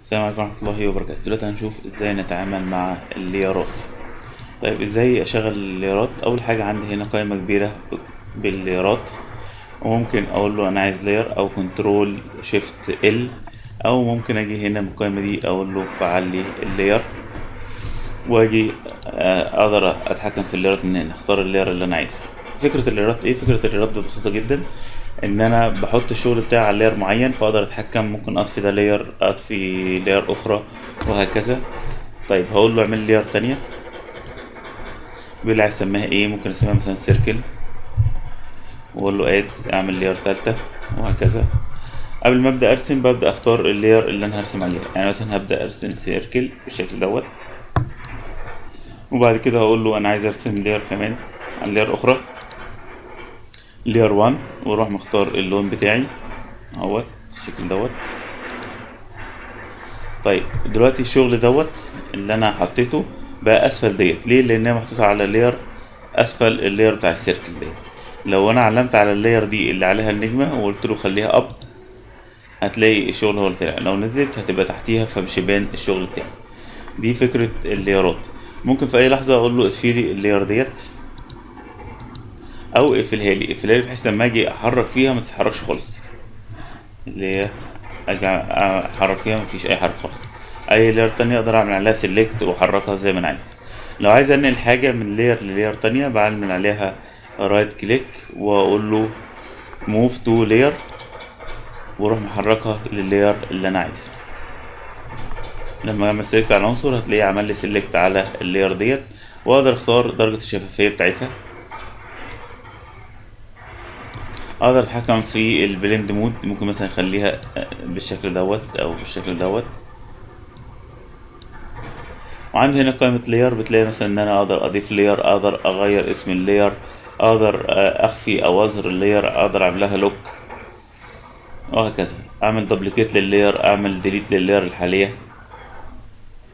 السلام عليكم ورحمة الله وبركاته دلوقتي هنشوف ازاي نتعامل مع الليارات طيب ازاي اشغل الليارات اول حاجة عندي هنا قائمة كبيرة بالليارات وممكن اقول له انا عايز لاير او كنترول شيفت ال او ممكن اجي هنا من القائمة دي اقول له فعل لي اللاير واجي آه، اقدر اتحكم في الليرات من هنا اختار اللير اللي انا عايزها فكرة الليرات ايه فكرة الليرات ببساطة جدا ان انا بحط الشغل بتاعي على لاير معين فاقدر اتحكم ممكن اطفي ده لاير اطفي لاير اخرى وهكذا طيب هقول له اعمل لي لاير تانية بيقول لي عايز اسميها ايه ممكن اسميها مثلا سيركل واقول له اد اعمل لاير تالتة وهكذا قبل ما ابدا ارسم ببدا اختار اللاير اللي انا هرسم عليها يعني مثلا هبدا ارسم سيركل بالشكل دوت وبعد كده هقول له انا عايز ارسم لاير كمان على لاير اخرى لاير 1 واروح مختار اللون بتاعي اهوت الشكل دوت طيب دلوقتي الشغل دوت اللي انا حطيته بقى اسفل ديت ليه لانها محطوطه على لاير اسفل اللاير بتاع السيركل ديت لو انا علمت على اللاير دي اللي عليها النجمه وقلت له خليها اب هتلاقي الشغل هو اللي طلع لو نزلت هتبقى تحتيها فمش يبان الشغل بتاعي دي فكره اللايرات ممكن في اي لحظه اقول له اطفي لي اللاير ديت او اقفلها لي اقفلها لي بحيث لما اجي احرك فيها ما تتحركش خالص اللي هي اجي احرك فيها مفيش اي حركه خالص اي لاير تانية اقدر اعمل عليها سيلكت واحركها زي ما انا عايز لو عايز انقل حاجه من لاير للاير تانية بعمل عليها رايت كليك واقول له موف تو لاير واروح محركها للاير اللي انا عايزه لما اعمل سيلكت على العنصر هتلاقيه عمل لي سيلكت على اللاير ديت واقدر اختار درجه الشفافيه بتاعتها اقدر اتحكم في البلند مود ممكن مثلا اخليها بالشكل دوت او بالشكل دوت وعندي هنا قائمة لاير بتلاقي مثلا ان انا اقدر اضيف لاير اقدر اغير اسم اللاير اقدر اخفي او اظهر اللاير اقدر اعمل لها لوك وهكذا اعمل دوبليكيت لللاير اعمل ديليت لللاير الحالية